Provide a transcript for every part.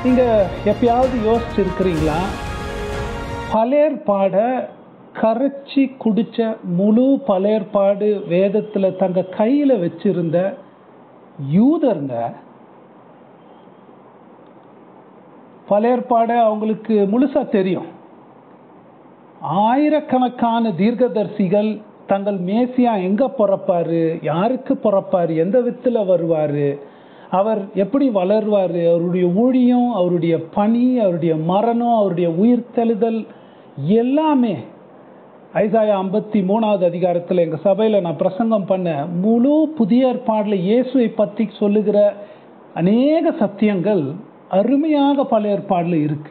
நீங்க எப்பயாவது யோசிச்சிருக்கிறீங்களா பழையற்பாட கரைச்சி குடிச்ச முழு பழையற்பாடு வேதத்துல தங்க கையில வச்சிருந்த யூதருங்க பழையற்பாட அவங்களுக்கு முழுசா தெரியும் ஆயிரக்கணக்கான தீர்க்கதரிசிகள் தங்கள் மேசியா எங்க பிறப்பாரு யாருக்கு பிறப்பாரு எந்த வித்துல வருவாரு அவர் எப்படி வளருவாரு அவருடைய ஊழியம் அவருடைய பணி அவருடைய மரணம் அவருடைய உயிர்த்தெழுதல் எல்லாமே ஐசாயா ஐம்பத்தி மூணாவது அதிகாரத்தில் எங்கள் சபையில் நான் பிரசங்கம் பண்ண முழு புதிய ஏற்பாடில் இயேசுவை பற்றி சொல்லுகிற அநேக சத்தியங்கள் அருமையாக பல ஏற்பாடில் இருக்கு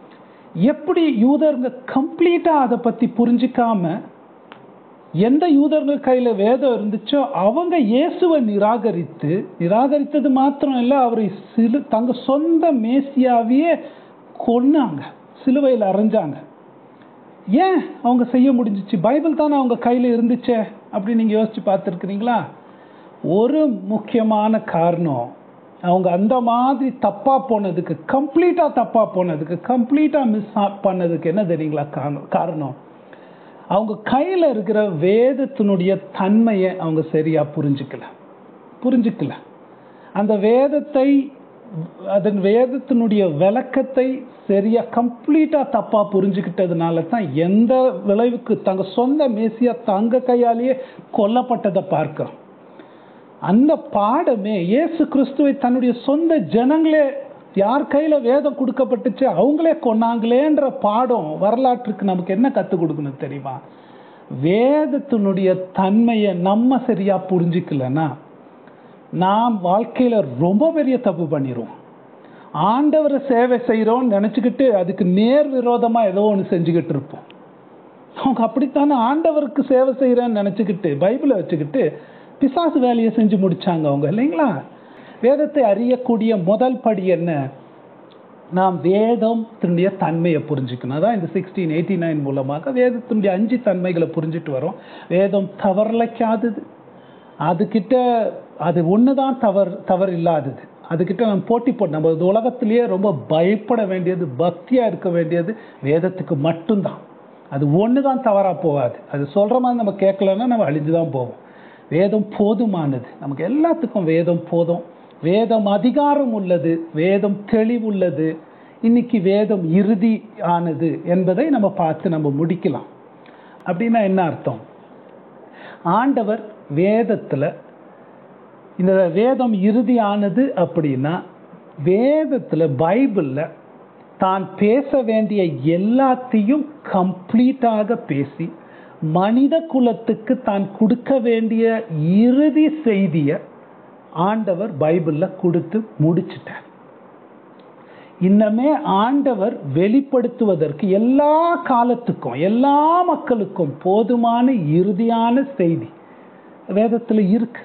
எப்படி யூதருங்க கம்ப்ளீட்டாக அதை பற்றி புரிஞ்சிக்காம எந்த யூதர்கள் கையில் வேதம் இருந்துச்சோ அவங்க இயேசுவை நிராகரித்து நிராகரித்தது மாத்திரம் இல்லை அவரை சிலு தங்க சொந்த மேசியாவையே கொன்னாங்க சிலுவையில் அரைஞ்சாங்க ஏன் அவங்க செய்ய முடிஞ்சிச்சு பைபிள் தானே அவங்க கையில் இருந்துச்சே அப்படி நீங்கள் யோசிச்சு பார்த்துருக்குறீங்களா ஒரு முக்கியமான காரணம் அவங்க அந்த மாதிரி தப்பாக போனதுக்கு கம்ப்ளீட்டாக தப்பாக போனதுக்கு கம்ப்ளீட்டாக மிஸ் பண்ணதுக்கு என்ன தெரியுங்களா காரணம் காரணம் அவங்க கையில் இருக்கிற வேதத்தினுடைய தன்மையை அவங்க சரியாக புரிஞ்சுக்கல புரிஞ்சுக்கல அந்த வேதத்தை அதன் வேதத்தினுடைய விளக்கத்தை சரியா கம்ப்ளீட்டா தப்பா புரிஞ்சுக்கிட்டதுனால தான் எந்த விளைவுக்கு தங்க சொந்த மேசியா தங்க கையாலேயே கொல்லப்பட்டதை பார்க்கிறோம் அந்த பாடமே இயேசு கிறிஸ்துவை தன்னுடைய சொந்த ஜனங்களே யார் கையில வேதம் கொடுக்கப்பட்டுச்சு அவங்களே கொன்னாங்களேன்ற பாடம் வரலாற்றுக்கு நமக்கு என்ன கற்றுக் கொடுக்கணும் தெரியுமா வேதத்தினுடைய தன்மையை நம்ம சரியா புரிஞ்சுக்கலன்னா நாம் வாழ்க்கையில ரொம்ப பெரிய தப்பு பண்ணிடுவோம் ஆண்டவரை சேவை செய்கிறோம்னு நினச்சிக்கிட்டு அதுக்கு நேர் விரோதமாக ஏதோ ஒன்று செஞ்சுக்கிட்டு இருப்போம் அவங்க அப்படித்தானே ஆண்டவருக்கு சேவை செய்கிறேன்னு நினச்சிக்கிட்டு பைபிளை வச்சுக்கிட்டு பிசாசு வேலையை செஞ்சு முடிச்சாங்க அவங்க இல்லைங்களா வேதத்தை அறியக்கூடிய முதல் படி என்ன நாம் வேதத்தினுடைய தன்மையை புரிஞ்சுக்கணும் அதான் இந்த சிக்ஸ்டீன் எயிட்டி நைன் மூலமாக வேதத்தினுடைய அஞ்சு தன்மைகளை புரிஞ்சுட்டு வரோம் வேதம் தவறலைக்காதது அதுக்கிட்ட அது ஒன்று தான் தவறு தவறு இல்லாதது அதுக்கிட்ட நம்ம போட்டி போட்டு நம்ம இந்த உலகத்திலேயே ரொம்ப பயப்பட வேண்டியது பக்தியாக இருக்க வேண்டியது வேதத்துக்கு மட்டும்தான் அது ஒன்று தான் தவறாக போகாது அது சொல்கிற மாதிரி நம்ம கேட்கலன்னா நம்ம அழிஞ்சு தான் போவோம் வேதம் போதுமானது நமக்கு எல்லாத்துக்கும் வேதம் போதும் வேதம் அதிகாரம் உள்ளது வேதம் தெளிவுள்ளது இன்னைக்கு வேதம் இறுதி ஆனது என்பதை நம்ம பார்த்து நம்ம முடிக்கலாம் அப்படின்னா என்ன அர்த்தம் ஆண்டவர் வேதத்தில் இந்த வேதம் இறுதியானது அப்படின்னா வேதத்தில் பைபிளில் தான் பேச வேண்டிய எல்லாத்தையும் கம்ப்ளீட்டாக பேசி மனித குலத்துக்கு தான் கொடுக்க வேண்டிய இறுதி செய்தியை ஆண்டவர் பைபிளில் கொடுத்து முடிச்சிட்டார் இன்னமே ஆண்டவர் வெளிப்படுத்துவதற்கு எல்லா காலத்துக்கும் எல்லா மக்களுக்கும் போதுமான இறுதியான செய்தி வேதத்தில் இருக்கு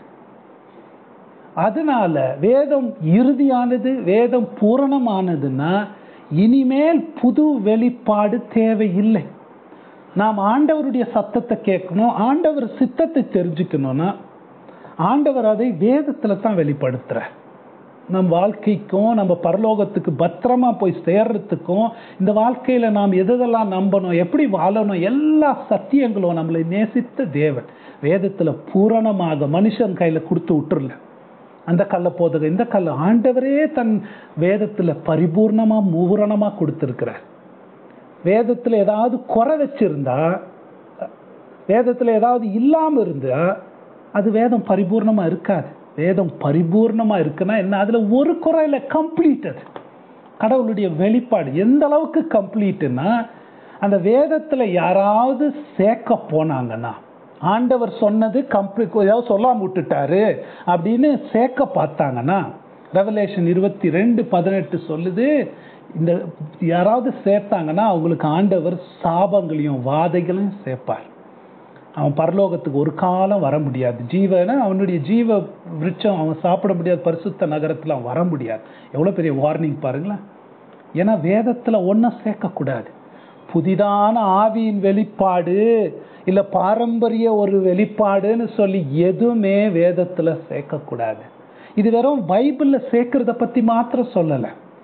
அதனால வேதம் இறுதியானது வேதம் பூரணமானதுன்னா இனிமேல் புது வெளிப்பாடு தேவையில்லை நாம் ஆண்டவருடைய சத்தத்தை கேட்கணும் ஆண்டவர் சித்தத்தை தெரிஞ்சுக்கணும்னா ஆண்டவர் அதை வேதத்தில் தான் வெளிப்படுத்துகிறார் நம் வாழ்க்கைக்கும் நம்ம பரலோகத்துக்கு பத்திரமா போய் சேர்றதுக்கும் இந்த வாழ்க்கையில நாம் எதெல்லாம் நம்பணும் எப்படி வாழணும் எல்லா சத்தியங்களும் நம்மளை நேசித்த தேவன் வேதத்துல பூரணமாக மனுஷன் கையில கொடுத்து விட்டுறல அந்த கல்ல போதக இந்த கல்ல ஆண்டவரே தன் வேதத்துல பரிபூர்ணமா பூரணமா கொடுத்திருக்கிறார் வேதத்துல ஏதாவது குறை வச்சிருந்தா வேதத்துல ஏதாவது இல்லாம இருந்தா அது வேதம் பரிபூர்ணமா இருக்காது வேதம் பரிபூர்ணமா இருக்குன்னா என்ன அதுல ஒரு குறையில கம்ப்ளீட்டட் கடவுளுடைய வெளிப்பாடு எந்த அளவுக்கு கம்ப்ளீட்டுன்னா அந்த வேதத்துல யாராவது சேர்க்க போனாங்கன்னா ஆண்டவர் சொன்னது கம்ப்ளீட் ஏதாவது சொல்லாம விட்டுட்டாரு அப்படின்னு சேர்க்க பார்த்தாங்கன்னா ரெவலேஷன் இருபத்தி ரெண்டு பதினெட்டு சொல்லுது இந்த யாராவது சேர்த்தாங்கன்னா அவங்களுக்கு ஆண்டவர் சாபங்களையும் வாதைகளையும் சேர்ப்பார் அவன் பரலோகத்துக்கு ஒரு காலம் வர முடியாது ஜீவனை அவனுடைய ஜீவ விருட்சம் அவன் சாப்பிட முடியாது பரிசுத்த நகரத்தில் அவன் வர முடியாது எவ்வளோ பெரிய வார்னிங் பாருங்களேன் ஏன்னா வேதத்தில் ஒன்றும் சேர்க்கக்கூடாது புதிதான ஆவியின் வெளிப்பாடு இல்லை பாரம்பரிய ஒரு வெளிப்பாடுன்னு சொல்லி எதுவுமே வேதத்தில் சேர்க்கக்கூடாது இது வெறும் பைபிளில் சேர்க்கறத பற்றி மாத்திரம் சொல்லலை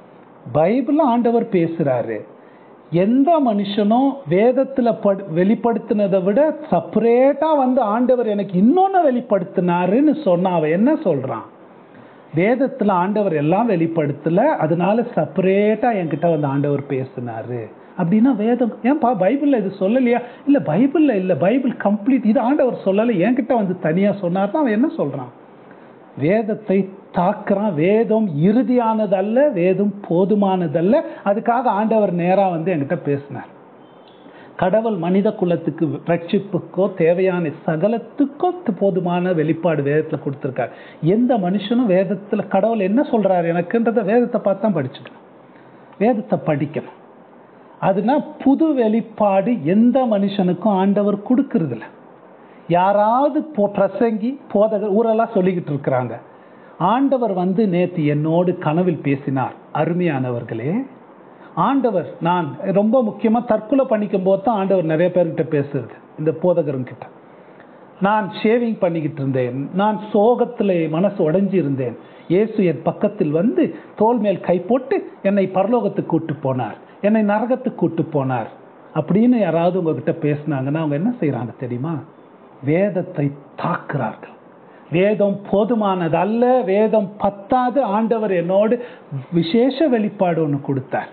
பைபிள்ல ஆண்டவர் பேசுறாரு எந்த மனுஷனும் வேதத்துல படு வெளிப்படுத்தினதை விட செப்பரேட்டா வந்து ஆண்டவர் எனக்கு இன்னொன்னு வெளிப்படுத்தினாருன்னு சொன்னா அவன் என்ன சொல்றான் வேதத்துல ஆண்டவர் எல்லாம் வெளிப்படுத்தல அதனால செப்பரேட்டா என்கிட்ட வந்து ஆண்டவர் பேசினாரு அப்படின்னா வேதம் ஏன்பா பைபிள்ல இது சொல்லலையா இல்ல பைபிள்ல இல்ல பைபிள் கம்ப்ளீட் இது ஆண்டவர் சொல்லலை என்கிட்ட வந்து தனியா சொன்னார்னா அவன் என்ன சொல்றான் வேதத்தை தாக்குறான் வேதம் இறுதியானதல்ல வேதம் போதுமானதல்ல அதுக்காக ஆண்டவர் நேரா வந்து என்கிட்ட பேசினார் கடவுள் மனித குலத்துக்கு ரட்சிப்புக்கோ தேவையான சகலத்துக்கோ போதுமான வெளிப்பாடு வேதத்துல கொடுத்துருக்காரு எந்த மனுஷனும் வேதத்துல கடவுள் என்ன சொல்றாரு எனக்குன்றத வேதத்தை பார்த்து தான் படிச்சுக்கணும் வேதத்தை படிக்கணும் அதுனா புது வெளிப்பாடு எந்த மனுஷனுக்கும் ஆண்டவர் கொடுக்கறதில்ல யாராவது போ பிரசங்கி போதகர் ஊரெல்லாம் சொல்லிக்கிட்டு இருக்கிறாங்க ஆண்டவர் வந்து நேத்து என்னோடு கனவில் பேசினார் அருமையானவர்களே ஆண்டவர் நான் ரொம்ப முக்கியமா தற்கொலை பண்ணிக்கும் போது தான் ஆண்டவர் நிறைய பேர்கிட்ட பேசுறது இந்த போதகருங்கிட்ட நான் ஷேவிங் பண்ணிக்கிட்டு இருந்தேன் நான் சோகத்தில் மனசு உடைஞ்சு இருந்தேன் இயேசு என் பக்கத்தில் வந்து தோல் மேல் கை போட்டு என்னை பரலோகத்துக்கு கூட்டு போனார் என்னை நரகத்துக்கு கூட்டு போனார் அப்படின்னு யாராவது உங்ககிட்ட பேசினாங்கன்னா அவங்க என்ன செய்யறாங்க தெரியுமா வேதத்தை தாக்குறார்கள் வேதம் போதுமானது அல்ல வேதம் பத்தாது ஆண்டவர் என்னோடு விசேஷ வெளிப்பாடு ஒன்று கொடுத்தார்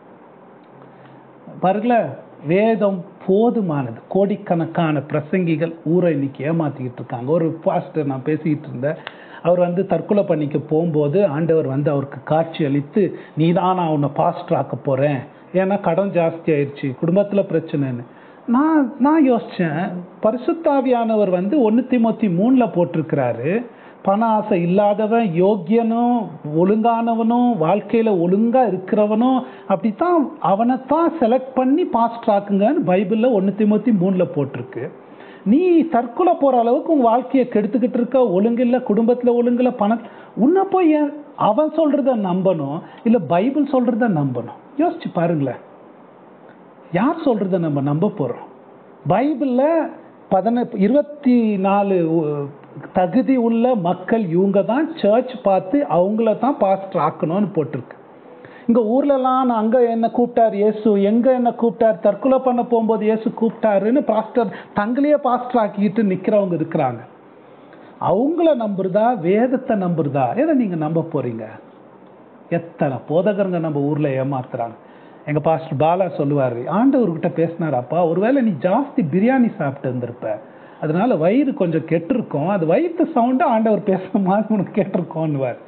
பாருங்களேன் வேதம் போதுமானது கோடிக்கணக்கான பிரசங்கிகள் ஊரை இன்னைக்கு ஏமாத்திக்கிட்டு இருக்காங்க ஒரு பாஸ்டர் நான் பேசிக்கிட்டு இருந்தேன் அவர் வந்து தற்கொலை பண்ணிக்க போகும்போது ஆண்டவர் வந்து அவருக்கு காட்சி அளித்து நீ தான் நான் உன்னை பாஸ்டர் ஆக்க போறேன் ஏன்னா கடன் ஜாஸ்தி ஆயிடுச்சு குடும்பத்துல பிரச்சனைன்னு நான் நான் யோசிச்சேன் பரிசுத்தாவியானவர் வந்து ஒன்று திமுத்தி மூணுல போட்டிருக்கிறாரு பண ஆசை இல்லாதவன் யோக்கியனும் ஒழுங்கானவனும் வாழ்க்கையில ஒழுங்கா இருக்கிறவனும் அப்படித்தான் அவனைத்தான் செலக்ட் பண்ணி பாஸ்டர் ஆக்குங்கன்னு பைபிள்ல ஒன்று திமுத்தி மூணுல போட்டிருக்கு நீ தற்கொலை போற அளவுக்கு உன் வாழ்க்கையை கெடுத்துக்கிட்டு இருக்க ஒழுங்கில்ல குடும்பத்துல ஒழுங்குல பணம் உன்னை போய் ஏன் அவன் சொல்றத நம்பணும் இல்ல பைபிள் சொல்றத நம்பணும் யோசிச்சு பாருங்களேன் யார் சொல்றத நம்ம நம்ப போறோம் பைபிள்ல பதின இருபத்தி நாலு தகுதி உள்ள மக்கள் இவங்க தான் சர்ச் பார்த்து அவங்கள தான் பாஸ்டர் ஆக்கணும்னு போட்டிருக்கு இங்க ஊர்லலாம் நான் அங்க என்ன கூப்பிட்டார் இயேசு எங்க என்ன கூப்பிட்டார் தற்கொலை பண்ண போகும்போது இயேசு கூப்பிட்டாருன்னு பாஸ்டர் தங்களையே பாஸ்டர் ஆக்கிட்டு நிக்கிறவங்க இருக்கிறாங்க அவங்கள நம்புறதா வேதத்தை நம்புறதா எதை நீங்க நம்ப போறீங்க எத்தனை போதகருங்க நம்ம ஊர்ல ஏமாத்துறாங்க எங்க பாஸ்டர் பாலா சொல்லுவாரு ஆண்டவர்கிட்ட பேசினாராப்பா ஒருவேளை நீ ஜாஸ்தி பிரியாணி சாப்பிட்டு இருந்திருப்ப அதனால வயிறு கொஞ்சம் கெட்டிருக்கும் அது வயிற்று சவுண்டு ஆண்டவர் பேசுற மாதிரி உனக்கு கேட்டிருக்கோன்னுவார்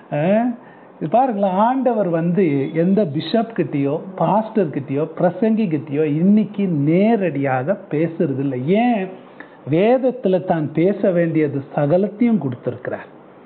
இது பாருங்களேன் ஆண்டவர் வந்து எந்த பிஷப் கிட்டயோ பாஸ்டர் கிட்டயோ பிரசங்கி கிட்டயோ இன்னைக்கு நேரடியாக பேசுறது இல்லை ஏன் வேதத்துல தான் பேச வேண்டியது சகலத்தையும் கொடுத்திருக்கிறார்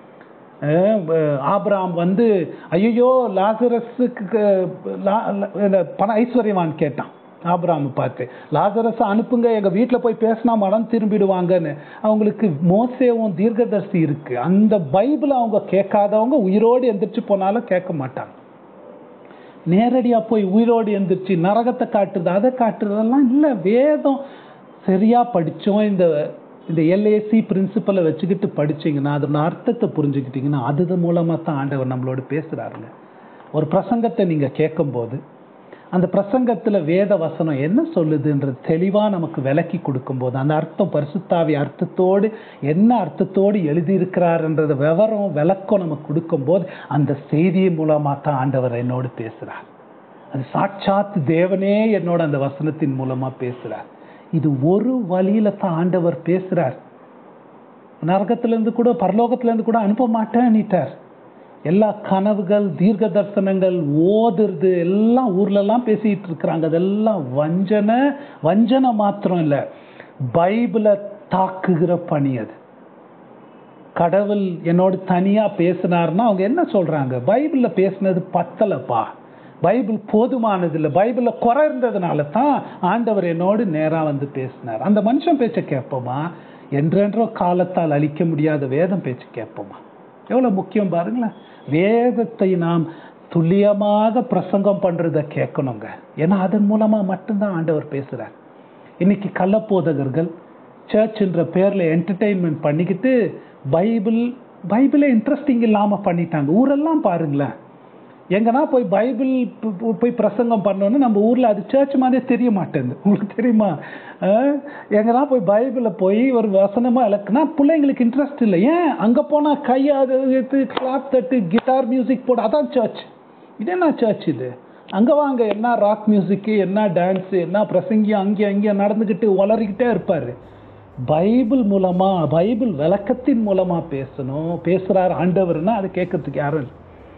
ஆபிராம் வந்து ஐயோ லாசரஸுக்கு பண ஐஸ்வர்யவான் கேட்டான் ஆபிராம் பார்த்து லாசரஸ் அனுப்புங்க எங்க வீட்டுல போய் பேசினா மனம் திரும்பிடுவாங்கன்னு அவங்களுக்கு மோசேவும் தீர்க்கதர்சி இருக்கு அந்த பைபிள் அவங்க கேட்காதவங்க உயிரோடு எந்திரிச்சு போனாலும் கேட்க மாட்டாங்க நேரடியா போய் உயிரோடு எந்திரிச்சு நரகத்தை காட்டுறது அதை காட்டுறதெல்லாம் இல்ல வேதம் சரியா படிச்சோம் இந்த இந்த எல்ஏசி பிரின்சிபலை வச்சுக்கிட்டு படிச்சீங்கன்னா அதோட அர்த்தத்தை புரிஞ்சுக்கிட்டீங்கன்னா அது மூலமா தான் ஆண்டவர் நம்மளோட பேசுறாருங்க ஒரு பிரசங்கத்தை நீங்க கேட்கும்போது அந்த பிரசங்கத்துல வேத வசனம் என்ன சொல்லுதுன்றது தெளிவா நமக்கு விளக்கி கொடுக்கும்போது அந்த அர்த்தம் பரிசுத்தாவி அர்த்தத்தோடு என்ன அர்த்தத்தோடு எழுதியிருக்கிறாருன்றத விவரம் விளக்கம் நமக்கு கொடுக்கும்போது அந்த செய்தி மூலமா தான் ஆண்டவர் என்னோடு பேசுறார் அது சாட்சாத் தேவனே என்னோட அந்த வசனத்தின் மூலமா பேசுறார் இது ஒரு வழியில தான் ஆண்டவர் பேசுறார் நரகத்திலிருந்து கூட பரலோகத்திலிருந்து கூட அனுப்ப மாட்டேன்னுட்டார் எல்லா கனவுகள் தீர்க்க தரிசனங்கள் ஓதுறது எல்லாம் ஊர்ல எல்லாம் பேசிட்டு இருக்கிறாங்க அதெல்லாம் வஞ்சனை வஞ்சனை மாத்திரம் இல்ல பைபிளை தாக்குகிற பணி அது கடவுள் என்னோட தனியா பேசினார்னா அவங்க என்ன சொல்றாங்க பைபிள்ல பேசினது பத்தலப்பா பைபிள் போதுமானது இல்லை பைபிள்ல குறை இருந்ததுனால தான் ஆண்டவர் என்னோடு நேரா வந்து பேசினார் அந்த மனுஷன் பேச்ச கேட்போமா என்றென்றோ காலத்தால் அழிக்க முடியாத வேதம் பேச்சு கேட்போமா எவ்வளவு முக்கியம் பாருங்களேன் வேதத்தை நாம் துல்லியமாக பிரசங்கம் பண்றத கேட்கணுங்க ஏன்னா அதன் மூலமா மட்டும்தான் ஆண்டவர் பேசுறார் இன்னைக்கு கள்ளப்போதகர்கள் சர்ச்ன்ற பேர்ல என்டர்டெயின்மெண்ட் பண்ணிக்கிட்டு பைபிள் பைபிளே இன்ட்ரெஸ்டிங் இல்லாம பண்ணிட்டாங்க ஊரெல்லாம் பாருங்களேன் எங்கன்னா போய் பைபிள் பு- பு- போய் பிரசங்கம் பண்ணோன்னு நம்ம ஊர்ல அது சர்ச் மாதிரியே தெரிய மாட்டேங்குது உங்களுக்கு தெரியுமா அஹ், எங்கன்னா போய் பைபிளை போய் ஒரு வசனமா இலக்குனா பிள்ளைங்களுக்கு இன்ட்ரெஸ்ட் இல்லை ஏன் அங்க போனா கையை அது எடுத்து கிளாப் தட்டு கிட்டார் மியூசிக் போடு அதான் சர்ச் இது என்ன சர்ச் இது அங்க வாங்க என்ன ராக் மியூசிக்கு என்ன டான்ஸ் என்ன பிரசங்கியம் அங்கே அங்கேயும் நடந்துக்கிட்டு வளரிக்கிட்டே இருப்பாரு பைபிள் மூலமா பைபிள் விளக்கத்தின் மூலமா பேசணும் பேசுறாரு ஆண்டவர்னா அதை கேட்கறதுக்கு யாரும் இல்லை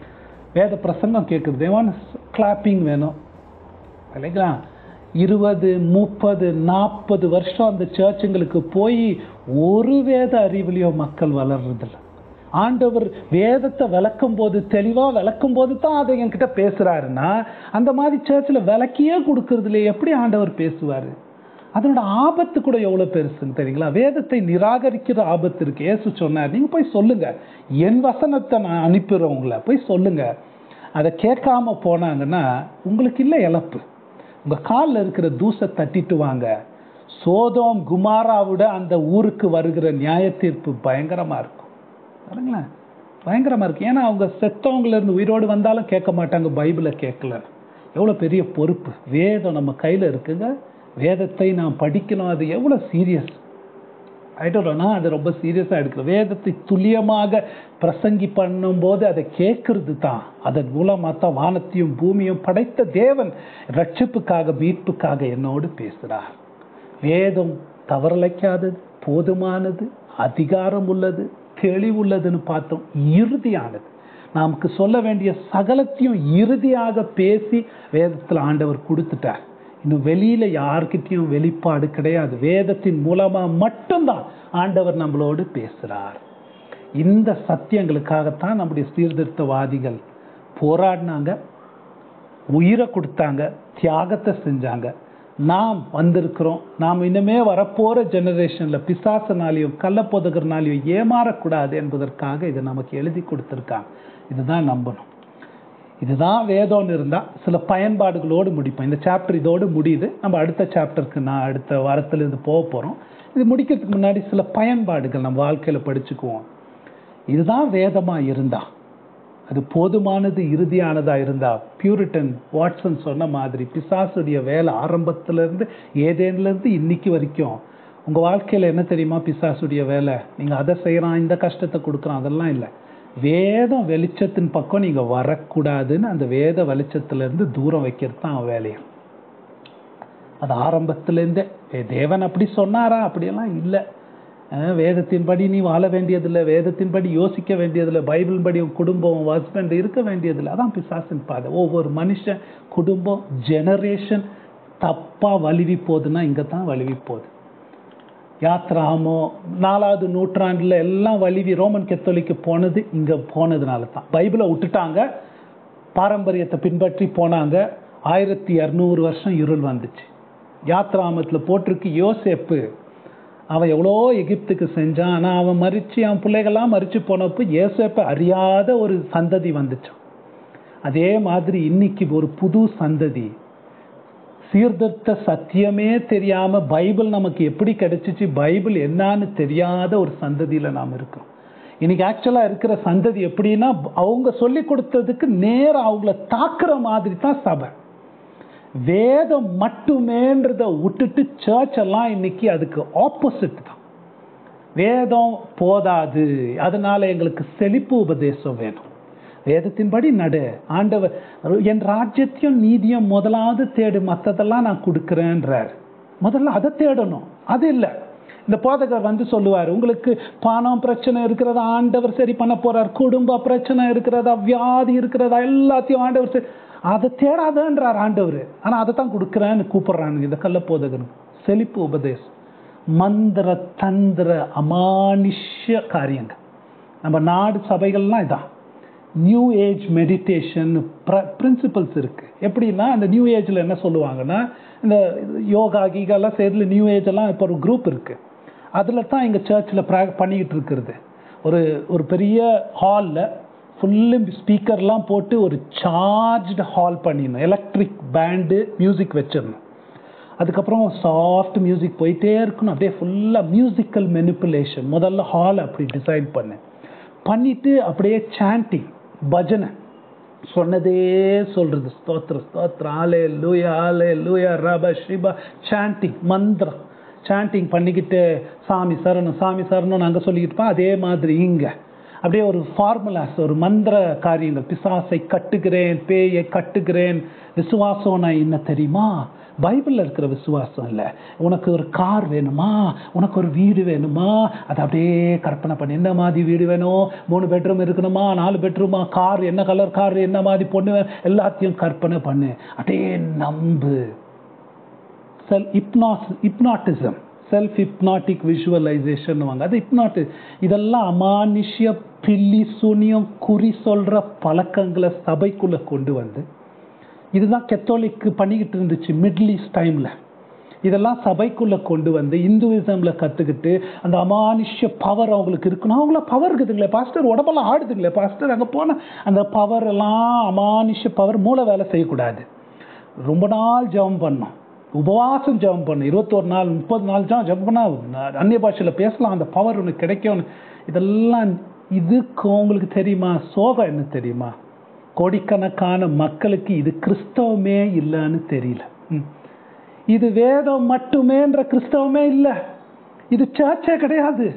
வேத பிரசங்கம் கேட்குறது தேவான கிளாப்பிங் வேணும் இல்லைங்களா இருபது முப்பது நாற்பது வருஷம் அந்த சர்ச்சுங்களுக்கு போய் ஒரு வேத அறிவுலையும் மக்கள் வளர்றதில்ல ஆண்டவர் வேதத்தை விளக்கும் போது தெளிவா விளக்கும் போது தான் அதை என்கிட்ட பேசுறாருன்னா அந்த மாதிரி சர்ச்சில் விளக்கியே கொடுக்கறதுல எப்படி ஆண்டவர் பேசுவாரு அதனோட ஆபத்து கூட எவ்வளவு பெருசுன்னு தெரியுங்களா வேதத்தை நிராகரிக்கிற ஆபத்து இருக்கு ஏசு சொன்னார் நீங்க போய் சொல்லுங்க என் வசனத்தை நான் அனுப்பிடுறேன் உங்களை போய் சொல்லுங்க அதை கேட்காம போனாங்கன்னா உங்களுக்கு இல்லை இழப்பு உங்க காலில் இருக்கிற தூசை தட்டிட்டு வாங்க சோதோம் குமாராவிட அந்த ஊருக்கு வருகிற நியாய தீர்ப்பு பயங்கரமா இருக்கும் பாருங்களேன் பயங்கரமா இருக்கு ஏன்னா அவங்க செத்தவங்கள இருந்து உயிரோடு வந்தாலும் கேட்க மாட்டாங்க பைபிளை கேட்கல எவ்வளவு பெரிய பொறுப்பு வேதம் நம்ம கையில இருக்குங்க வேதத்தை நாம் படிக்கணும் அது எவ்வளவு சீரியஸ் ஆயிட்டோம்னா அது ரொம்ப சீரியஸாக எடுக்கணும் வேதத்தை துல்லியமாக பிரசங்கி பண்ணும்போது அதை கேட்கறது தான் அதன் மூலமாக தான் வானத்தையும் பூமியும் படைத்த தேவன் ரட்சிப்புக்காக மீட்புக்காக என்னோடு பேசுகிறார் வேதம் தவறலைக்காதது போதுமானது அதிகாரம் உள்ளது தெளிவுள்ளதுன்னு பார்த்தோம் இறுதியானது நமக்கு சொல்ல வேண்டிய சகலத்தையும் இறுதியாக பேசி வேதத்தில் ஆண்டவர் கொடுத்துட்டார் இன்னும் வெளியில யார்கிட்டயும் வெளிப்பாடு கிடையாது வேதத்தின் மூலமா மட்டும்தான் ஆண்டவர் நம்மளோடு பேசுறார் இந்த சத்தியங்களுக்காகத்தான் நம்முடைய சீர்திருத்தவாதிகள் போராடினாங்க உயிரை கொடுத்தாங்க தியாகத்தை செஞ்சாங்க நாம் வந்திருக்கிறோம் நாம் இனிமே வரப்போற ஜெனரேஷன்ல பிசாசனாலையும் கள்ளப்போதகர்னாலையும் ஏமாறக்கூடாது என்பதற்காக இதை நமக்கு எழுதி கொடுத்துருக்காங்க இதுதான் நம்பணும் இதுதான் வேதம்னு இருந்தா சில பயன்பாடுகளோடு முடிப்போம் இந்த சாப்டர் இதோடு முடியுது நம்ம அடுத்த சாப்டருக்கு நான் அடுத்த வாரத்துல இருந்து போக போறோம் இது முடிக்கிறதுக்கு முன்னாடி சில பயன்பாடுகள் நம்ம வாழ்க்கையில படிச்சுக்குவோம் இதுதான் வேதமா இருந்தா அது போதுமானது இறுதியானதா இருந்தா பியூரிட்டன் வாட்சன் சொன்ன மாதிரி பிசாசுடைய வேலை ஆரம்பத்துல இருந்து ஏதேன்ல இருந்து இன்னைக்கு வரைக்கும் உங்க வாழ்க்கையில என்ன தெரியுமா பிசாசுடைய வேலை நீங்க அதை செய்யறான் இந்த கஷ்டத்தை கொடுக்குறான் அதெல்லாம் இல்லை வேதம் வெளிச்சத்தின் பக்கம் நீங்க வரக்கூடாதுன்னு அந்த வேத வெளிச்சத்துல இருந்து தூரம் வைக்கிறது தான் அவன் வேலையை அது ஆரம்பத்துல இருந்தே ஏ, தேவன் அப்படி சொன்னாரா அப்படியெல்லாம் இல்லை அஹ், வேதத்தின்படி நீ வாழ வேண்டியதில்லை வேதத்தின்படி யோசிக்க வேண்டியதில்லை பைபிள் படி உன் குடும்பம் ஹஸ்பண்ட் இருக்க வேண்டியதில்லை அதான் பிசாசின் பாதை ஒவ்வொரு மனுஷன் குடும்பம் ஜெனரேஷன் தப்பா வலிவி போகுதுன்னா இங்க தான் வலிவி போகுது யாத்ராமோ நாலாவது நூற்றாண்டுல எல்லாம் வலிவி ரோமன் கத்தோலிக்கு போனது இங்க போனதுனால தான் பைபிளை விட்டுட்டாங்க பாரம்பரியத்தை பின்பற்றி போனாங்க ஆயிரத்தி இரநூறு வருஷம் இருள் வந்துச்சு யாத்ராமத்துல போட்டிருக்கு யோசேப்பு அவன் எவ்வளோ எகிப்துக்கு செஞ்சான் ஆனா அவன் மறிச்சு அவன் பிள்ளைகள்லாம் மறிச்சு போனப்போ யோசேப்பை அறியாத ஒரு சந்ததி வந்துச்சான் அதே மாதிரி இன்னைக்கு ஒரு புது சந்ததி சீர்திருத்த சத்தியமே தெரியாம பைபிள் நமக்கு எப்படி கிடைச்சிச்சு பைபிள் என்னன்னு தெரியாத ஒரு சந்ததியில நாம் இருக்கிறோம் இன்னைக்கு ஆக்சுவலா இருக்கிற சந்ததி எப்படின்னா அவங்க சொல்லி கொடுத்ததுக்கு நேரா அவங்கள தாக்குற மாதிரி தான் சபை வேதம் மட்டுமேன்றத விட்டுட்டு சர்ச் எல்லாம் இன்னைக்கு அதுக்கு ஆப்போசிட் தான் வேதம் போதாது அதனால எங்களுக்கு செழிப்பு உபதேசம் வேணும் வேதத்தின்படி நடு ஆண்டவர் என் ராஜ்யத்தையும் நீதியும் முதலாவது தேடு மற்றதெல்லாம் நான் கொடுக்குறேன்றார் முதல்ல அதை தேடணும் அது இல்லை இந்த போதகர் வந்து சொல்லுவார் உங்களுக்கு பணம் பிரச்சனை இருக்கிறதா ஆண்டவர் சரி பண்ண போறார் குடும்ப பிரச்சனை இருக்கிறதா வியாதி இருக்கிறதா எல்லாத்தையும் ஆண்டவர் சரி அதை தேடாதன்றார் ஆண்டவர் ஆனா அதை தான் கொடுக்குறேன்னு கூப்பிடுறானுங்க இந்த கள்ள போதகன் செழிப்பு உபதேசம் மந்திர தந்திர அமானுஷ்ய காரியங்கள் நம்ம நாடு சபைகள்லாம் இதான் நியூ ஏஜ் மெடிடேஷன் பிரின்சிபல்ஸ் இருக்கு எப்படின்னா இந்த நியூ ஏஜ்ல என்ன சொல்லுவாங்கன்னா இந்த யோகா கீகாலாம் சேர்ந்து நியூ ஏஜ் எல்லாம் இப்போ ஒரு குரூப் இருக்கு அதுல தான் எங்க சர்ச்சில் பண்ணிக்கிட்டு இருக்கிறது ஒரு ஒரு பெரிய ஹாலில் ஃபுல்லும் ஸ்பீக்கர்லாம் போட்டு ஒரு சார்ஜ்டு ஹால் பண்ணிடணும் எலக்ட்ரிக் பேண்டு மியூசிக் வச்சிடணும் அதுக்கப்புறம் சாஃப்ட் மியூசிக் போயிட்டே இருக்கணும் அப்படியே ஃபுல்லாக மியூசிக்கல் மெனிப்புலேஷன் முதல்ல ஹால் அப்படி டிசைன் பண்ணேன் பண்ணிட்டு அப்படியே சாண்டிங் பஜனை சொன்னதே சொல்றது ஸ்தோத்திர ஸ்தோத்திர ஆலே லூயா ஆலே லூயா ரப ஸ்ரீபா சாண்டிங் மந்திரம் சாண்டிங் பண்ணிக்கிட்டு சாமி சரணம் சாமி சரணம் அங்கே சொல்லிக்கிட்டு இருப்போம் அதே மாதிரி இங்க அப்படியே ஒரு ஃபார்முலாஸ் ஒரு மந்திர காரியங்கள் பிசாசை கட்டுகிறேன் பேயை கட்டுகிறேன் விசுவாசம்னா என்ன தெரியுமா பைபிளில் இருக்கிற விசுவாசம் இல்லை உனக்கு ஒரு கார் வேணுமா உனக்கு ஒரு வீடு வேணுமா அதை அப்படியே கற்பனை பண்ணி என்ன மாதிரி வீடு வேணும் மூணு பெட்ரூம் இருக்கணுமா நாலு பெட்ரூமா கார் என்ன கலர் கார் என்ன மாதிரி பொண்ணு வே- எல்லாத்தையும் கற்பனை பண்ணு அப்படியே நம்பு செல் இப்னாஸ் இப்னாட்டிசம் செல்ஃப் இப்னாட்டிக் விஷுவலைசேஷன் வாங்க அது இப்னாட்டி இதெல்லாம் அமானுஷ்ய பில்லி சூனியம் குறி சொல்ற பழக்கங்களை சபைக்குள்ள கொண்டு வந்து இதுதான் கெத்தோலிக் பண்ணிக்கிட்டு இருந்துச்சு மிடில் ஈஸ்ட் டைம்ல இதெல்லாம் சபைக்குள்ள கொண்டு வந்து இந்துவிசம்ல கத்துக்கிட்டு அந்த அமானுஷ்ய பவர் அவங்களுக்கு இருக்கணும் அவங்கள பவர் இருக்குதுங்களே பாஸ்டர் உடம்பெல்லாம் ஆடுதுங்களே பாஸ்டர் அங்க போனா அந்த பவர் எல்லாம் அமானுஷ்ய பவர் மூளை வேலை செய்யக்கூடாது ரொம்ப நாள் ஜெபம் பண்ணோம் உபவாசம் ஜெபம் பண்ணும் இருபத்தோரு நாள் முப்பது நாள் தான் ஜெபம் பண்ணா அந்நிய பாஷையில பேசலாம் அந்த பவர் உனக்கு கிடைக்கும் இதெல்லாம் இதுக்கு உங்களுக்கு தெரியுமா சோகம் என்ன தெரியுமா கோடிக்கணக்கான மக்களுக்கு இது கிறிஸ்தவமே இல்லைன்னு தெரியல ம். இது வேதம் மட்டுமேன்ற கிறிஸ்தவமே இல்லை இது சர்ச்சே கிடையாது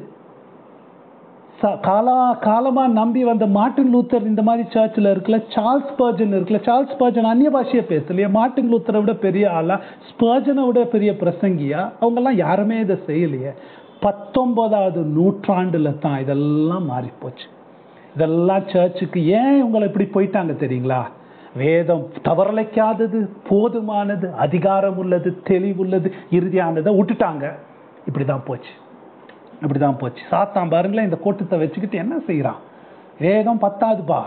ச- காலா காலமா நம்பி வந்த மார்ட்டின் லூத்தர் இந்த மாதிரி சர்ச்சில் இருக்குல்ல சார்ல்ஸ் பர்ஜன் இருக்குல்ல சார்ல்ஸ் பர்ஜன் அந்நிய பாஷையை பேசலையே மார்ட்டின் லூத்தரை விட பெரிய ஆளா ஸ்பர்ஜனை விட பெரிய பிரசங்கியா அவங்கெல்லாம் யாருமே இதை செய்யலையே பத்தொன்பதாவது நூற்றாண்டுல தான் இதெல்லாம் மாறி போச்சு இதெல்லாம் சர்ச்சுக்கு ஏன் இவங்களை இப்படி போயிட்டாங்க தெரியுங்களா வேதம் தவறலைக்காதது போதுமானது அதிகாரம் உள்ளது தெளிவுள்ளது இறுதியானதை விட்டுட்டாங்க இப்படிதான் போச்சு இப்படிதான் போச்சு சாத்தான் பாருங்களேன் இந்த கூட்டத்தை வச்சுக்கிட்டு என்ன செய்யறான் வேதம் பத்தாதுப்பா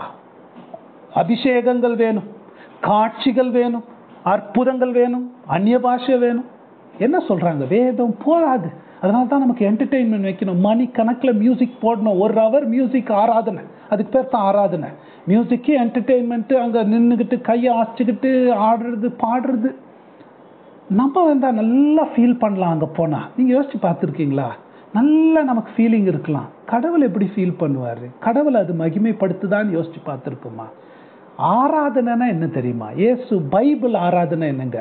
அபிஷேகங்கள் வேணும் காட்சிகள் வேணும் அற்புதங்கள் வேணும் அந்நிய பாஷை வேணும் என்ன சொல்றாங்க வேதம் போதாது அதனால தான் நமக்கு என்டர்டெயின்மெண்ட் வைக்கணும் மணி கணக்கில் மியூசிக் போடணும் ஒரு ஹவர் மியூசிக் ஆராதனை அதுக்கு பேர் தான் ஆராதனை மியூசிக்கு என்டர்டெயின்மெண்ட்டு அங்கே நின்றுக்கிட்டு கையை ஆச்சிக்கிட்டு ஆடுறது பாடுறது நம்ம வந்தா நல்லா ஃபீல் பண்ணலாம் அங்கே போனால் நீங்கள் யோசிச்சு பார்த்துருக்கீங்களா நல்ல நமக்கு ஃபீலிங் இருக்கலாம் கடவுள் எப்படி ஃபீல் பண்ணுவார் கடவுள் அது மகிமைப்படுத்துதான்னு யோசிச்சு பார்த்துருக்குமா ஆராதனைனா என்ன தெரியுமா இயேசு பைபிள் ஆராதனை என்னங்க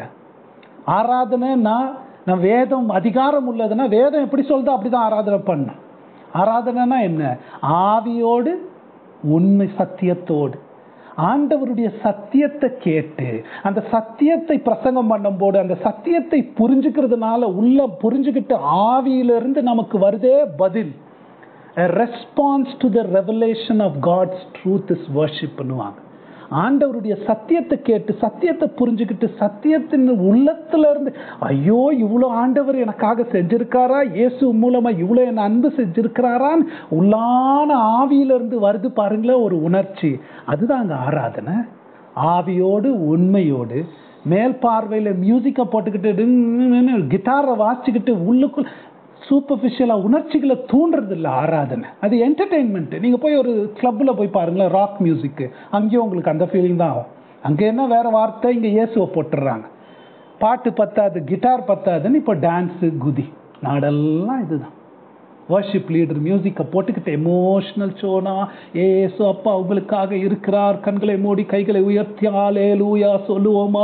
ஆராதனைன்னா நான் வேதம் அதிகாரம் உள்ளதுன்னா வேதம் எப்படி சொல்லுதோ அப்படிதான் ஆராதனை பண்ணும் ஆராதனைனா என்ன ஆவியோடு உண்மை சத்தியத்தோடு ஆண்டவருடைய சத்தியத்தை கேட்டு அந்த சத்தியத்தை பிரசங்கம் பண்ணும்போது அந்த சத்தியத்தை புரிஞ்சுக்கிறதுனால உள்ள புரிஞ்சுக்கிட்டு ஆவியிலிருந்து நமக்கு வருதே பதில் response to the revelation of God's truth is worship பண்ணுவாங்க ஆண்டவருடைய சத்தியத்தை கேட்டு சத்தியத்தை புரிஞ்சுக்கிட்டு சத்தியத்தின் உள்ளத்துல இருந்து ஐயோ இவ்வளோ ஆண்டவர் எனக்காக செஞ்சிருக்காரா இயேசு மூலமா இவ்வளோ என் அன்பு செஞ்சிருக்கிறாரான்னு உள்ளான ஆவியிலிருந்து வருது பாருங்களேன் ஒரு உணர்ச்சி அதுதான் அங்க ஆராதனை ஆவியோடு உண்மையோடு மேல் பார்வையில் மியூசிக்கை போட்டுக்கிட்டு கிட்டாரை வாசிச்சுக்கிட்டு உள்ளுக்குள் சூப்பர்ஃபிஷியலாக உணர்ச்சிகளை தூண்டுறது இல்லை ஆராதனை அது என்டர்டெயின்மெண்ட் நீங்கள் போய் ஒரு கிளப்பில் போய் பாருங்களேன் ராக் மியூசிக்கு அங்கேயும் உங்களுக்கு அந்த ஃபீலிங் தான் ஆகும் அங்கே என்ன வேற வார்த்தை இங்கே இயேசுவை போட்டுடுறாங்க பாட்டு பத்தாது கிட்டார் பத்தாதுன்னு இப்போ டான்ஸு குதி நாடெல்லாம் இதுதான் வர்ஷிப் லீடர் மியூசிக்கை போட்டுக்கிட்டு எமோஷனல் ஷோனா ஏசு அப்பா உங்களுக்காக இருக்கிறார் கண்களை மூடி கைகளை உயர்த்தி ஆலே லூயா சொல்லுவோமா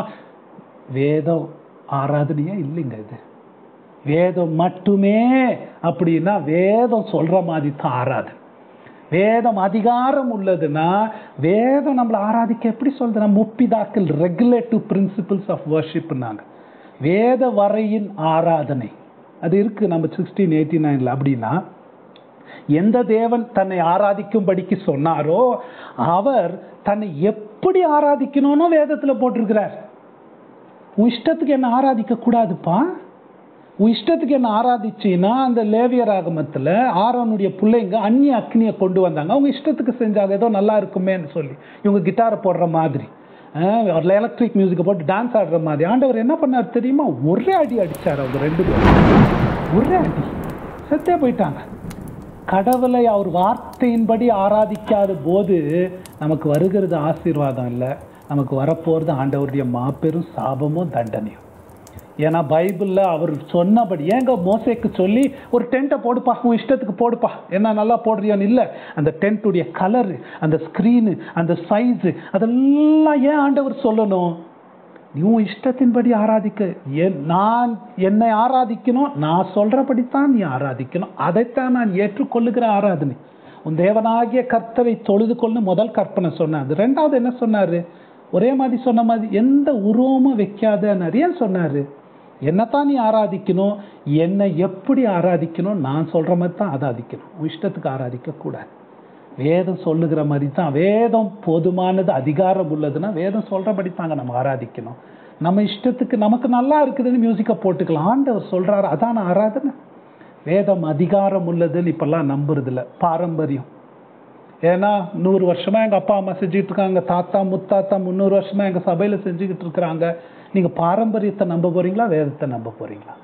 வேதம் ஆராதனையே இல்லைங்க இது வேதம் மட்டுமே அப்படின்னா வேதம் சொல்ற மாதிரி தான் ஆராதனை வேதம் அதிகாரம் உள்ளதுன்னா வேதம் நம்மளை ஆராதிக்க எப்படி சொல்றது முப்பிதாக்கள் ரெகுலேட்டிவ் பிரின்சிபிள்ஸ் ஆஃப் வர்ஷிப்னாங்க வேத வரையின் ஆராதனை அது இருக்கு நம்ம சிக்ஸ்டீன் எயிட்டி நைன்ல அப்படின்னா எந்த தேவன் தன்னை ஆராதிக்கும்படிக்கு சொன்னாரோ அவர் தன்னை எப்படி ஆராதிக்கணும்னு வேதத்துல போட்டிருக்கிறார் உன் இஷ்டத்துக்கு என்ன ஆராதிக்க கூடாதுப்பா உன் இஷ்டத்துக்கு என்ன ஆராதிச்சின்னா அந்த லேவியர் ஆகமத்தில் ஆரோனுடைய பிள்ளைங்க அந்நிய அக்னியை கொண்டு வந்தாங்க அவங்க இஷ்டத்துக்கு செஞ்சாங்க ஏதோ நல்லா இருக்குமேன்னு சொல்லி இவங்க கிட்டாரை போடுற மாதிரி எலக்ட்ரிக் மியூசிக்கை போட்டு டான்ஸ் ஆடுற மாதிரி ஆண்டவர் என்ன பண்ணார் தெரியுமா ஒரே அடி அடிச்சார் அவங்க ரெண்டு பேரும் ஒரே அடி செத்தே போயிட்டாங்க கடவுளை அவர் வார்த்தையின்படி ஆராதிக்காத போது நமக்கு வருகிறது ஆசீர்வாதம் இல்லை நமக்கு வரப்போகிறது ஆண்டவருடைய மாபெரும் சாபமும் தண்டனையும் ஏன்னா பைபிளில் அவர் சொன்னபடி ஏங்க மோசேக்கு சொல்லி ஒரு டென்ட்டை போடுப்பா உன் இஷ்டத்துக்கு போடுப்பா என்ன நல்லா போடுறியோன்னு இல்லை அந்த டென்ட்டுடைய கலரு அந்த ஸ்க்ரீனு அந்த சைஸு அதெல்லாம் ஏன் ஆண்டவர் சொல்லணும் நீ உன் இஷ்டத்தின்படி ஆராதிக்க என் நான் என்னை ஆராதிக்கணும் நான் சொல்றபடித்தான் நீ ஆராதிக்கணும் அதைத்தான் நான் ஏற்றுக்கொள்ளுகிற ஆராதனை உன் தேவனாகிய கர்த்தரை தொழுது கொள்ளு முதல் கற்பனை சொன்னார் அது ரெண்டாவது என்ன சொன்னாரு ஒரே மாதிரி சொன்ன மாதிரி எந்த உருவமும் வைக்காத நிறைய சொன்னாரு என்னத்தான் நீ ஆராதிக்கணும் என்னை எப்படி ஆராதிக்கணும் நான் சொல்ற மாதிரி தான் ஆராதிக்கணும் உன் இஷ்டத்துக்கு ஆராதிக்க கூடாது வேதம் சொல்லுகிற மாதிரி தான் வேதம் போதுமானது அதிகாரம் உள்ளதுன்னா வேதம் சொல்றபடி தாங்க நம்ம ஆராதிக்கணும் நம்ம இஷ்டத்துக்கு நமக்கு நல்லா இருக்குதுன்னு மியூசிக்கை போட்டுக்கலாம் ஆண்டவர் சொல்றாரு அதான ஆராதனை வேதம் அதிகாரம் உள்ளதுன்னு இப்பெல்லாம் நம்புறது இல்ல பாரம்பரியம் ஏன்னா நூறு வருஷமா எங்க அப்பா அம்மா செஞ்சுட்டு இருக்காங்க தாத்தா முத்தாத்தா முந்நூறு வருஷமா எங்க சபையில செஞ்சுக்கிட்டு இருக்கிறாங்க நீங்க பாரம்பரியத்தை நம்ப போறீங்களா வேதத்தை நம்ப போறீங்களா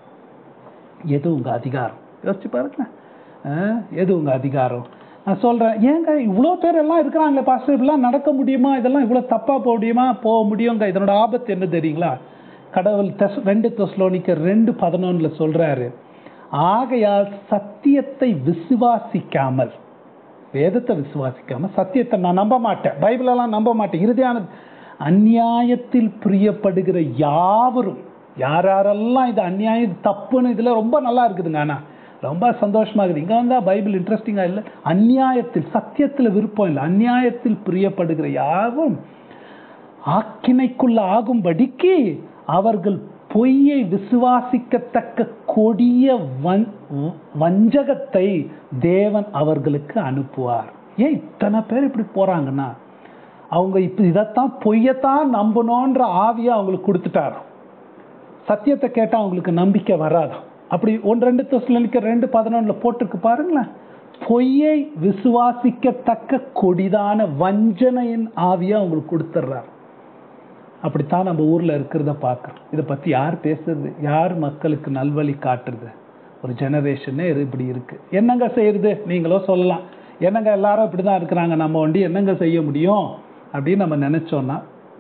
எது உங்க அதிகாரம் யோசிச்சு பாருங்களேன் ஆ, எது உங்க அதிகாரம் நான் சொல்றேன் ஏங்க இவ்வளோ பேர் எல்லாம் இருக்கிறாங்களே பாஸ்டர் இப்படிலாம் நடக்க முடியுமா இதெல்லாம் இவ்வளோ தப்பா போக முடியுமா போக முடியுங்க இதனோட ஆபத்து என்ன தெரியுங்களா கடவுள் தெஸ் ரெண்டு தெஸ்லோனிக்க ரெண்டு பதினொன்னுல சொல்றாரு ஆகையால் சத்தியத்தை விசுவாசிக்காமல் வேதத்தை விசுவாசிக்காம சத்தியத்தை நான் நம்ப மாட்டேன் பைபிளெல்லாம் நம்ப மாட்டேன் இறுதியானது அநியாயத்தில் பிரியப்படுகிற யாவரும் யார் யாரெல்லாம் இது அநியாயம் இது தப்புன்னு இதுல ரொம்ப நல்லா இருக்குதுங்க ஆனா ரொம்ப சந்தோஷமா இருக்குது இங்க வந்தா பைபிள் இன்ட்ரெஸ்டிங்கா இல்லை அநியாயத்தில் சத்தியத்துல விருப்பம் இல்லை அநியாயத்தில் பிரியப்படுகிற யாவும் ஆக்கினைக்குள்ள ஆகும்படிக்கு அவர்கள் பொய்யை விசுவாசிக்கத்தக்க கொடிய வன்- வஞ்சகத்தை தேவன் அவர்களுக்கு அனுப்புவார் ஏன் இத்தனை பேர் இப்படி போறாங்கன்னா அவங்க இப்ப இதைத்தான் பொய்யத்தான் நம்பணுன்ற ஆவியை அவங்களுக்கு கொடுத்துட்டாராம் சத்தியத்தை கேட்டா அவங்களுக்கு நம்பிக்கை வராதாம் அப்படி ஒன்று ரெண்டு தொசலிக்க ரெண்டு பதினொன்னுல போட்டிருக்கு பாருங்களேன் பொய்யை விசுவாசிக்கத்தக்க கொடிதான வஞ்சனையின் ஆவியை அவங்களுக்கு கொடுத்துட்றாரு அப்படித்தான் நம்ம ஊர்ல இருக்கிறத பார்க்குறோம் இதை பத்தி யார் பேசுறது யார் மக்களுக்கு நல்வழி காட்டுறது ஒரு ஜெனரேஷனே இப்படி இருக்கு என்னங்க செய்யறது நீங்களோ சொல்லலாம் என்னங்க எல்லாரும் இப்படிதான் இருக்கிறாங்க நம்ம வண்டி என்னங்க செய்ய முடியும் அப்படின்னு நம்ம நினைச்சோம்னா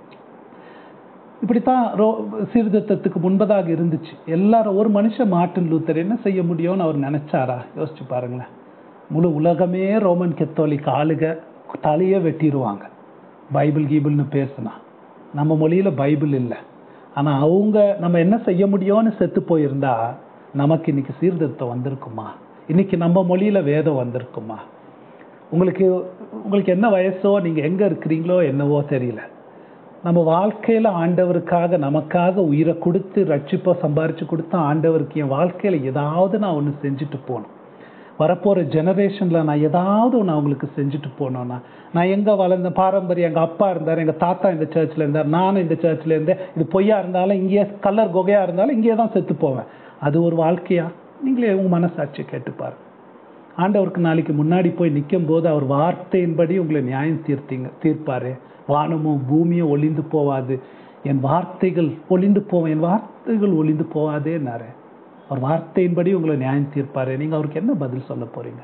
இப்படித்தான் ரோ சீர்திருத்தத்துக்கு முன்பதாக இருந்துச்சு எல்லாரும் ஒரு மனுஷன் மார்ட்டின் லூத்தர் என்ன செய்ய முடியும்னு அவர் நினைச்சாரா யோசிச்சு பாருங்களேன் முழு உலகமே ரோமன் கத்தோலிக் ஆளுக தலையே வெட்டிடுவாங்க பைபிள் கீபிள்னு பேசுனா நம்ம மொழியில பைபிள் இல்லை ஆனா அவங்க நம்ம என்ன செய்ய முடியும்னு செத்து போயிருந்தா நமக்கு இன்னைக்கு சீர்திருத்தம் வந்திருக்குமா இன்னைக்கு நம்ம மொழியில வேதம் வந்திருக்குமா உங்களுக்கு உங்களுக்கு என்ன வயசோ நீங்க எங்க இருக்கிறீங்களோ என்னவோ தெரியல நம்ம வாழ்க்கையில ஆண்டவருக்காக நமக்காக உயிரை கொடுத்து ரட்சிப்போ சம்பாரிச்சு கொடுத்த ஆண்டவருக்கு என் வாழ்க்கையில ஏதாவது நான் ஒன்று செஞ்சுட்டு போகணும் வரப்போற ஜெனரேஷன்ல நான் ஏதாவது ஒன்று அவங்களுக்கு செஞ்சுட்டு போனோம்னா நான் எங்க வளர்ந்த பாரம்பரியம் எங்க அப்பா இருந்தார் எங்க தாத்தா இந்த சர்ச்சில் இருந்தார் நானும் இந்த சர்ச்சில் இருந்தேன் இது பொய்யா இருந்தாலும் இங்கேயே கலர் குகையா இருந்தாலும் இங்கேயே தான் செத்து போவேன் அது ஒரு வாழ்க்கையா நீங்களே உங்க மனசாட்சியை கேட்டுப்பாரு ஆண்டவருக்கு நாளைக்கு முன்னாடி போய் நிற்கும் போது அவர் வார்த்தையின்படி உங்களை நியாயம் தீர்த்தீங்க தீர்ப்பாரு வானமும் பூமியும் ஒளிந்து போவாது என் வார்த்தைகள் ஒளிந்து போவேன் என் வார்த்தைகள் ஒளிந்து போவாதேன்னாரு அவர் வார்த்தையின்படி உங்களை நியாயம் தீர்ப்பாரு நீங்க அவருக்கு என்ன பதில் சொல்ல போறீங்க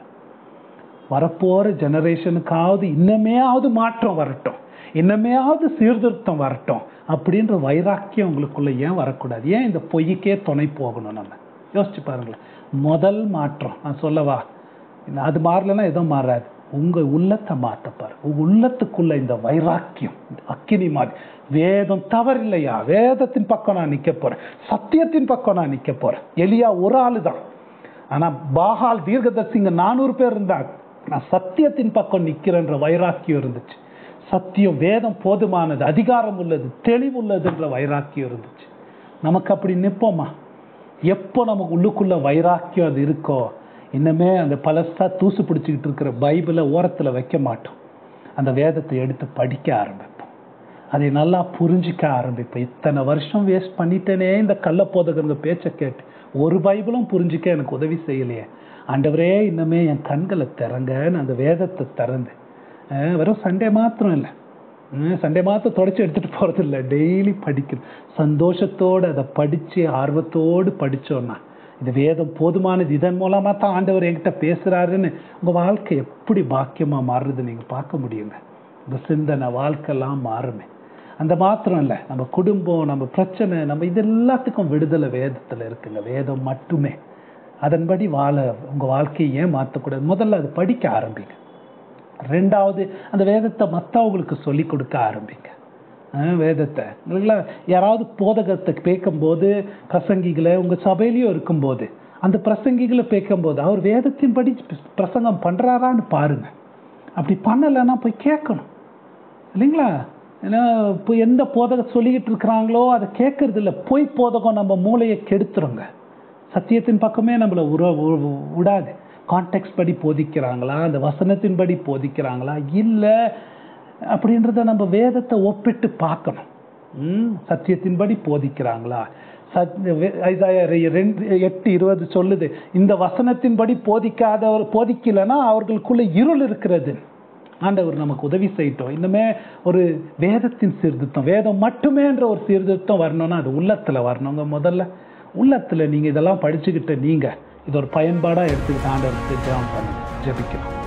வரப்போற ஜெனரேஷனுக்காவது இன்னமேயாவது மாற்றம் வரட்டும் இன்னமேயாவது சீர்திருத்தம் வரட்டும் அப்படின்ற வைராக்கியம் உங்களுக்குள்ள ஏன் வரக்கூடாது ஏன் இந்த பொய்க்கே துணை போகணும் நம்ம யோசிச்சு பாருங்களேன் முதல் மாற்றம் நான் சொல்லவா இன்னும் அது மாறலைன்னா எதுவும் மாறாது உங்க உள்ளத்தை மாத்தப்பாரு உங்க உள்ளத்துக்குள்ள இந்த வைராக்கியம் இந்த அக்கினி மாதிரி வேதம் தவறில்லையா வேதத்தின் பக்கம் நான் நிக்க போறேன் சத்தியத்தின் பக்கம் நான் நிக்க போறேன் எலியா ஒரு ஆளு தான் ஆனா பாகால் தீர்க்கதர்சிங்க நானூறு பேர் இருந்தாங்க நான் சத்தியத்தின் பக்கம் நிக்கிறேன்ற வைராக்கியம் இருந்துச்சு சத்தியம் வேதம் போதுமானது அதிகாரம் உள்ளது தெளிவுள்ளதுன்ற வைராக்கியம் இருந்துச்சு நமக்கு அப்படி நிப்போமா எப்போ நமக்கு உள்ளுக்குள்ள வைராக்கியம் அது இருக்கோ இன்னமே அந்த பழசா தூசு பிடிச்சிக்கிட்டு இருக்கிற பைபிளை ஓரத்துல வைக்க மாட்டோம் அந்த வேதத்தை எடுத்து படிக்க ஆரம்பிப்போம் அதை நல்லா புரிஞ்சிக்க ஆரம்பிப்போம் இத்தனை வருஷம் வேஸ்ட் பண்ணிட்டேனே இந்த கள்ள போதகருங்க பேச்சை கேட்டு ஒரு பைபிளும் புரிஞ்சிக்க எனக்கு உதவி செய்யலையே ஆண்டவரே இன்னமே என் கண்களை திறங்கன்னு அந்த வேதத்தை திறந்து அஹ் வெறும் சண்டே மாத்திரம் இல்லை சண்டே மாத்திரம் தொடச்சி எடுத்துட்டு போறது இல்லை டெய்லி படிக்கணும் சந்தோஷத்தோடு அதை படிச்சு ஆர்வத்தோடு படிச்சோம்னா இந்த வேதம் போதுமானது இதன் மூலமா தான் ஆண்டவர் என்கிட்ட பேசுறாருன்னு உங்க வாழ்க்கை எப்படி பாக்கியமா மாறுறது நீங்க பார்க்க முடியுங்க உங்க சிந்தனை வாழ்க்கைலாம் மாறுமே அந்த மாத்திரம் இல்லை நம்ம குடும்பம் நம்ம பிரச்சனை நம்ம இது எல்லாத்துக்கும் விடுதலை வேதத்தில் இருக்குங்க வேதம் மட்டுமே அதன்படி வாழ உங்கள் வாழ்க்கையை ஏன் மாற்றக்கூடாது முதல்ல அது படிக்க ஆரம்பிங்க ரெண்டாவது அந்த வேதத்தை மற்றவங்களுக்கு சொல்லி கொடுக்க ஆரம்பிங்க அஹ் வேதத்தை இல்லைங்களா யாராவது போதகத்தை பேக்கும்போது பிரசங்கிகளை உங்கள் சபையிலையும் இருக்கும்போது அந்த பிரசங்கிகளை பேக்கும்போது அவர் வேதத்தின்படி பிரசங்கம் பண்ணுறாரான்னு பாருங்க அப்படி பண்ணலைன்னா போய் கேட்கணும் இல்லைங்களா ஏன்னா இப்போ எந்த போதகம் சொல்லிக்கிட்டு இருக்கிறாங்களோ அதை கேட்கறது இல்லை பொய் போதகம் நம்ம மூளையை கெடுத்துருங்க சத்தியத்தின் பக்கமே நம்மளை உற உ- விடாது கான்டெக்ட் படி போதிக்கிறாங்களா அந்த வசனத்தின்படி போதிக்கிறாங்களா இல்லை அப்படின்றத நம்ம வேதத்தை ஒப்பிட்டு பார்க்கணும் ம், சத்தியத்தின்படி போதிக்கிறாங்களா சத் வே- ஐசாயா ரெ- ரெண்டு எட்டு இருபது சொல்லுது இந்த வசனத்தின்படி போதிக்காதவர் போதிக்கலைன்னா அவர்களுக்குள்ள இருள் இருக்கிறது ஆண்டவர் நமக்கு உதவி செய்யட்டும் இன்னுமே ஒரு வேதத்தின் சீர்திருத்தம் வேதம் மட்டுமேன்ற ஒரு சீர்திருத்தம் வரணும்னா அது உள்ளத்துல வரணுங்க முதல்ல உள்ளத்துல நீங்க இதெல்லாம் படிச்சுக்கிட்ட நீங்க இது ஒரு பயன்பாடா எடுத்துக்கிட்டு ஆண்டவருக்கு ஜெபம் பண்ணுங்க ஜெபிக்கணும்